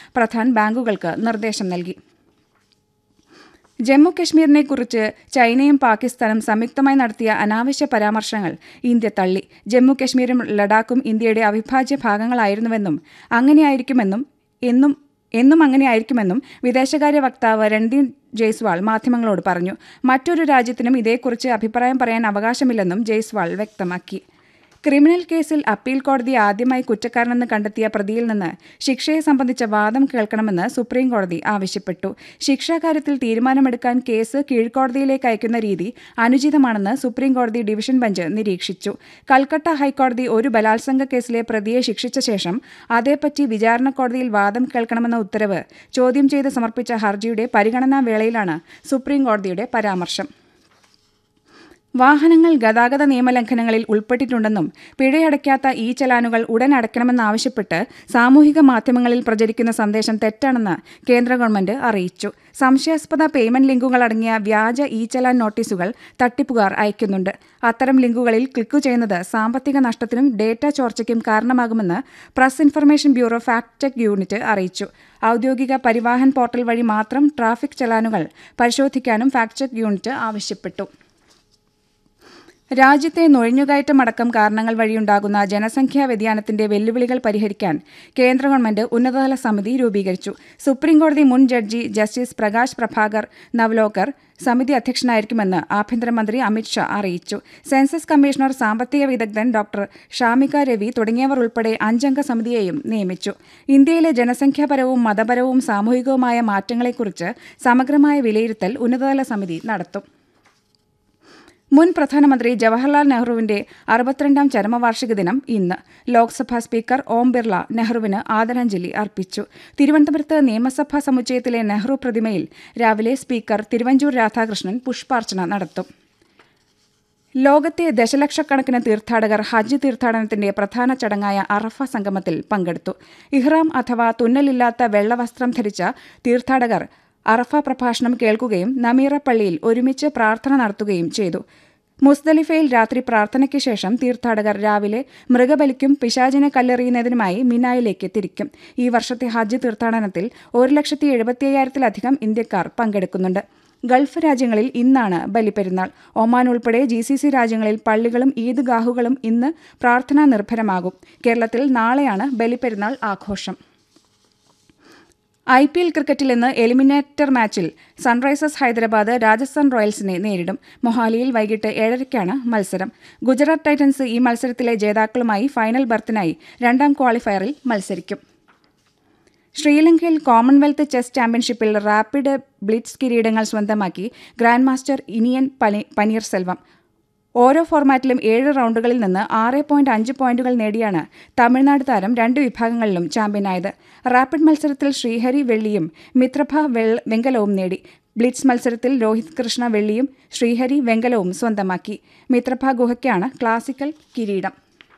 പ്രധാൻ ബാങ്കുകൾക്ക് നിർദ്ദേശം നൽകി ജമ്മു കശ്മീരിനെ കുറിച്ച് ചൈനയും പാകിസ്ഥാനും സംയുക്തമായി നടത്തിയ അനാവശ്യ പരാമർശങ്ങൾ ഇന്ത്യ തള്ളി ജമ്മു കശ്മീരും ലഡാക്കും ഇന്ത്യയുടെ അവിഭാജ്യ ഭാഗങ്ങളായിരുന്നുവെന്നും അങ്ങനെയായിരിക്കുമെന്നും എന്നും എന്നും അങ്ങനെയായിരിക്കുമെന്നും വിദേശകാര്യ വക്താവ് രൺദീപ് ജയ്സ്വാൾ മാധ്യമങ്ങളോട് പറഞ്ഞു മറ്റൊരു രാജ്യത്തിനും ഇതേക്കുറിച്ച് അഭിപ്രായം പറയാൻ അവകാശമില്ലെന്നും ജയ്സ്വാൾ വ്യക്തമാക്കി ക്രിമിനൽ കേസിൽ അപ്പീൽ കോടതി ആദ്യമായി കുറ്റക്കാരനെന്ന് കണ്ടെത്തിയ പ്രതിയിൽ നിന്ന് ശിക്ഷയെ സംബന്ധിച്ച വാദം കേൾക്കണമെന്ന് സുപ്രീം കോടതി ആവശ്യപ്പെട്ടു ശിക്ഷാകാര്യത്തിൽ തീരുമാനമെടുക്കാൻ കേസ് കീഴ്ക്കോടതിയിലേക്ക് അയക്കുന്ന രീതി അനുചിതമാണെന്ന് സുപ്രീം കോടതി ഡിവിഷൻ ബെഞ്ച് നിരീക്ഷിച്ചു കൽക്കട്ട ഹൈക്കോടതി ഒരു ബലാത്സംഗ കേസിലെ പ്രതിയെ ശിക്ഷിച്ച ശേഷം അതേപ്പറ്റി വിചാരണ കോടതിയിൽ വാദം കേൾക്കണമെന്ന ഉത്തരവ് ചോദ്യം ചെയ്ത് സമർപ്പിച്ച ഹർജിയുടെ പരിഗണനാ വേളയിലാണ് സുപ്രീം കോടതിയുടെ പരാമർശം വാഹനങ്ങൾ ഗതാഗത നിയമലംഘനങ്ങളിൽ ഉൾപ്പെട്ടിട്ടുണ്ടെന്നും പിഴയടയ്ക്കാത്ത ഇ ചലാനുകൾ ഉടൻ അടയ്ക്കണമെന്നാവശ്യപ്പെട്ട് സാമൂഹിക മാധ്യമങ്ങളിൽ പ്രചരിക്കുന്ന സന്ദേശം തെറ്റാണെന്ന് കേന്ദ്ര ഗവൺമെന്റ് അറിയിച്ചു സംശയാസ്പദ പേയ്മെന്റ് ലിങ്കുകൾ അടങ്ങിയ വ്യാജ ഇ ചലാൻ നോട്ടീസുകൾ തട്ടിപ്പുകാർ അയക്കുന്നുണ്ട് അത്തരം ലിങ്കുകളിൽ ക്ലിക്ക് ചെയ്യുന്നത് സാമ്പത്തിക നഷ്ടത്തിനും ഡേറ്റ ചോർച്ചയ്ക്കും കാരണമാകുമെന്ന് press information bureau fact check unit അറിയിച്ചു ഔദ്യോഗിക പരിവാഹൻ പോർട്ടൽ വഴി മാത്രം ട്രാഫിക് ചലാനുകൾ പരിശോധിക്കാനും ഫാക്ട് ചെക്ക് യൂണിറ്റ് ആവശ്യപ്പെട്ടു രാജ്യത്തെ നുഴഞ്ഞുകയറ്റമടക്കം കാരണങ്ങൾ വഴിയുണ്ടാകുന്ന ജനസംഖ്യാ വ്യതിയാനത്തിന്റെ വെല്ലുവിളികൾ പരിഹരിക്കാൻ കേന്ദ്ര ഗവൺമെന്റ് ഉന്നതതല സമിതി രൂപീകരിച്ചു സുപ്രീംകോടതി മുൻ ജഡ്ജി ജസ്റ്റിസ് പ്രകാശ് പ്രഭാകർ നവ്ലോക്കർ സമിതി അധ്യക്ഷനായിരിക്കുമെന്ന് ആഭ്യന്തരമന്ത്രി അമിത്ഷാ അറിയിച്ചു സെൻസസ് കമ്മീഷണർ സാമ്പത്തിക വിദഗ്ധൻ ഡോക്ടർ ഷാമിക രവി തുടങ്ങിയവർ ഉൾപ്പെടെ അഞ്ചംഗ സമിതിയെയും നിയമിച്ചു ഇന്ത്യയിലെ ജനസംഖ്യാപരവും മതപരവും സാമൂഹികവുമായ മാറ്റങ്ങളെക്കുറിച്ച് സമഗ്രമായ വിലയിരുത്തൽ ഉന്നതതല സമിതി നടത്തും മുൻ പ്രധാനമന്ത്രി ജവഹർലാൽ നെഹ്റുവിന്റെ അറുപത്തിരണ്ടാം ചരമവാർഷിക ദിനം ഇന്ന് ലോക്സഭാ സ്പീക്കർ ഓം ബിർള നെഹ്റുവിന് ആദരാഞ്ജലി അർപ്പിച്ചു തിരുവനന്തപുരത്ത് നിയമസഭാ സമുച്ചയത്തിലെ നെഹ്റു പ്രതിമയിൽ രാവിലെ സ്പീക്കർ തിരുവഞ്ചൂർ രാധാകൃഷ്ണൻ പുഷ്പാർച്ചന നടത്തും ലോകത്തെ ദശലക്ഷക്കണക്കിന് തീർത്ഥാടകർ ഹജ്ജ് തീർത്ഥാടനത്തിന്റെ പ്രധാന ചടങ്ങായ അറഫ സംഗമത്തിൽ പങ്കെടുത്തു ഇഹ്റാം അഥവാ തുന്നലില്ലാത്ത വെള്ളവസ്ത്രം ധരിച്ച തീർത്ഥാടകർ അറഫ പ്രഭാഷണം കേൾക്കുകയും നമീറ പള്ളിയിൽ ഒരുമിച്ച് പ്രാർത്ഥന നടത്തുകയും ചെയ്തു മുസ്ദലിഫയിൽ രാത്രി പ്രാർത്ഥനയ്ക്ക് ശേഷം തീർത്ഥാടകർ രാവിലെ മൃഗബലിക്കും പിശാചിനെ കല്ലെറിയുന്നതിനുമായി മിനായിലേക്ക് തിരിക്കും ഈ വർഷത്തെ ഹജ്ജ് തീർത്ഥാടനത്തിൽ ഒരു ലക്ഷത്തി എഴുപത്തിയ്യായിരത്തിലധികം ഇന്ത്യക്കാർ പങ്കെടുക്കുന്നുണ്ട് ഗൾഫ് രാജ്യങ്ങളിൽ ഇന്നാണ് ബലിപ്പെരുന്നാൾ ഒമാൻ ഉൾപ്പെടെ ജി സി സി രാജ്യങ്ങളിൽ പള്ളികളും ഈദ്ഗാഹുകളും ഇന്ന് പ്രാർത്ഥനാ നിർഭരമാകും കേരളത്തിൽ നാളെയാണ് ബലിപ്പെരുന്നാൾ ആഘോഷം ഐ പി എൽ ക്രിക്കറ്റിൽ ഇന്ന് എലിമിനേറ്റർ മാച്ചിൽ സൺറൈസേഴ്സ് ഹൈദരാബാദ് രാജസ്ഥാൻ റോയൽസിനെ നേരിടും മൊഹാലിയിൽ വൈകിട്ട് ഏഴരയ്ക്കാണ് മത്സരം ഗുജറാത്ത് ടൈറ്റൻസ് ഈ മത്സരത്തിലെ ജേതാക്കളുമായി ഫൈനൽ ബർത്തിനായി രണ്ടാം ക്വാളിഫയറിൽ മത്സരിക്കും ശ്രീലങ്കയിൽ കോമൺവെൽത്ത് ചെസ് ചാമ്പ്യൻഷിപ്പിൽ റാപ്പിഡ് ബ്ലിറ്റ്സ് കിരീടങ്ങൾ സ്വന്തമാക്കി ഗ്രാൻഡ് മാസ്റ്റർ ഇനിയൻ പനി പനീർ സെൽവം ഓരോ ഫോർമാറ്റിലും ഏഴ് റൗണ്ടുകളിൽ നിന്ന് ആറ് പോയിന്റ് അഞ്ച് പോയിന്റുകൾ നേടിയാണ് തമിഴ്നാട് താരം രണ്ട് വിഭാഗങ്ങളിലും ചാമ്പ്യനായത് റാപ്പിഡ് മത്സരത്തിൽ ശ്രീഹരി വെള്ളിയും മിത്രഭ വെങ്കലവും നേടി ബ്ലിറ്റ്സ് മത്സരത്തിൽ രോഹിത് കൃഷ്ണ വെള്ളിയും ശ്രീഹരി വെങ്കലവും സ്വന്തമാക്കി മിത്രഭ ഗുഹയ്ക്കാണ് ക്ലാസിക്കൽ കിരീടം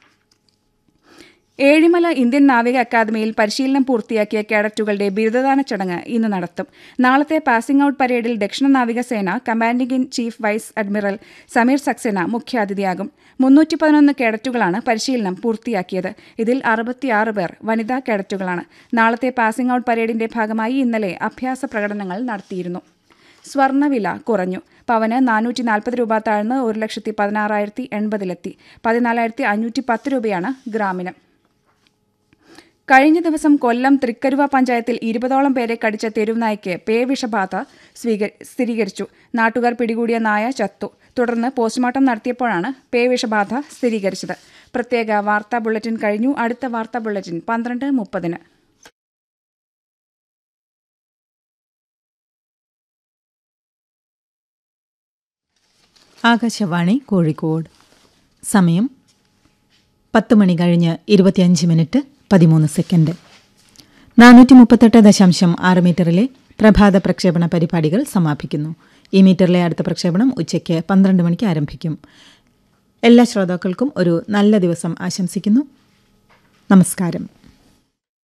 ഏഴിമല ഇന്ത്യൻ നാവിക അക്കാദമിയിൽ പരിശീലനം പൂർത്തിയാക്കിയ കേഡറ്റുകളുടെ ബിരുദദാന ചടങ്ങ് ഇന്ന് നടത്തും നാളത്തെ പാസിംഗ് ഔട്ട് പരേഡിൽ ദക്ഷിണ നാവികസേന commanding in chief vice admiral Sameer Saxena മുഖ്യാതിഥിയാകും മുന്നൂറ്റി പതിനൊന്ന് കേഡറ്റുകളാണ് പരിശീലനം പൂർത്തിയാക്കിയത് ഇതിൽ അറുപത്തിയാറ് പേർ വനിതാ കേഡറ്റുകളാണ് നാളത്തെ പാസിംഗ് ഔട്ട് പരേഡിന്റെ ഭാഗമായി ഇന്നലെ അഭ്യാസ പ്രകടനങ്ങൾ നടത്തിയിരുന്നു സ്വർണ്ണവില കുറഞ്ഞു പവന് നാനൂറ്റി നാൽപ്പത് രൂപ താഴ്ന്ന് ഒരു ലക്ഷത്തി പതിനാറായിരത്തി എൺപതിലെത്തി പതിനാലായിരത്തി അഞ്ഞൂറ്റി പത്ത് രൂപയാണ് ഗ്രാമിന് കഴിഞ്ഞ ദിവസം കൊല്ലം തൃക്കരുവ പഞ്ചായത്തിൽ ഇരുപതോളം പേരെ കടിച്ച തെരുവുനായ്ക്ക് പേവിഷബാധ സ്ഥിരീകരിച്ചു നാട്ടുകാർ പിടികൂടിയ നായ ചത്തു തുടർന്ന് പോസ്റ്റ്മോർട്ടം നടത്തിയപ്പോഴാണ് പേവിഷബാധ സ്ഥിരീകരിച്ചത് പ്രത്യേക വാർത്താ ബുള്ളറ്റിൻ കഴിഞ്ഞു അടുത്ത വാർത്താ ബുള്ളറ്റിൻ പന്ത്രണ്ട് മുപ്പതിന് ആകാശവാണി കോഴിക്കോട് സമയം പത്ത് മണി കഴിഞ്ഞ് ഇരുപത്തിയഞ്ച് മിനിറ്റ് പതിമൂന്ന് സെക്കൻഡ് നാനൂറ്റി മുപ്പത്തെട്ട് ദശാംശം ആറ് മീറ്ററിലെ പ്രഭാത പ്രക്ഷേപണ പരിപാടികൾ സമാപിക്കുന്നു ഈ മീറ്ററിലെ അടുത്ത പ്രക്ഷേപണം ഉച്ചയ്ക്ക് പന്ത്രണ്ട് മണിക്ക് ആരംഭിക്കും എല്ലാ ശ്രോതാക്കൾക്കും ഒരു നല്ല ദിവസം ആശംസിക്കുന്നു നമസ്കാരം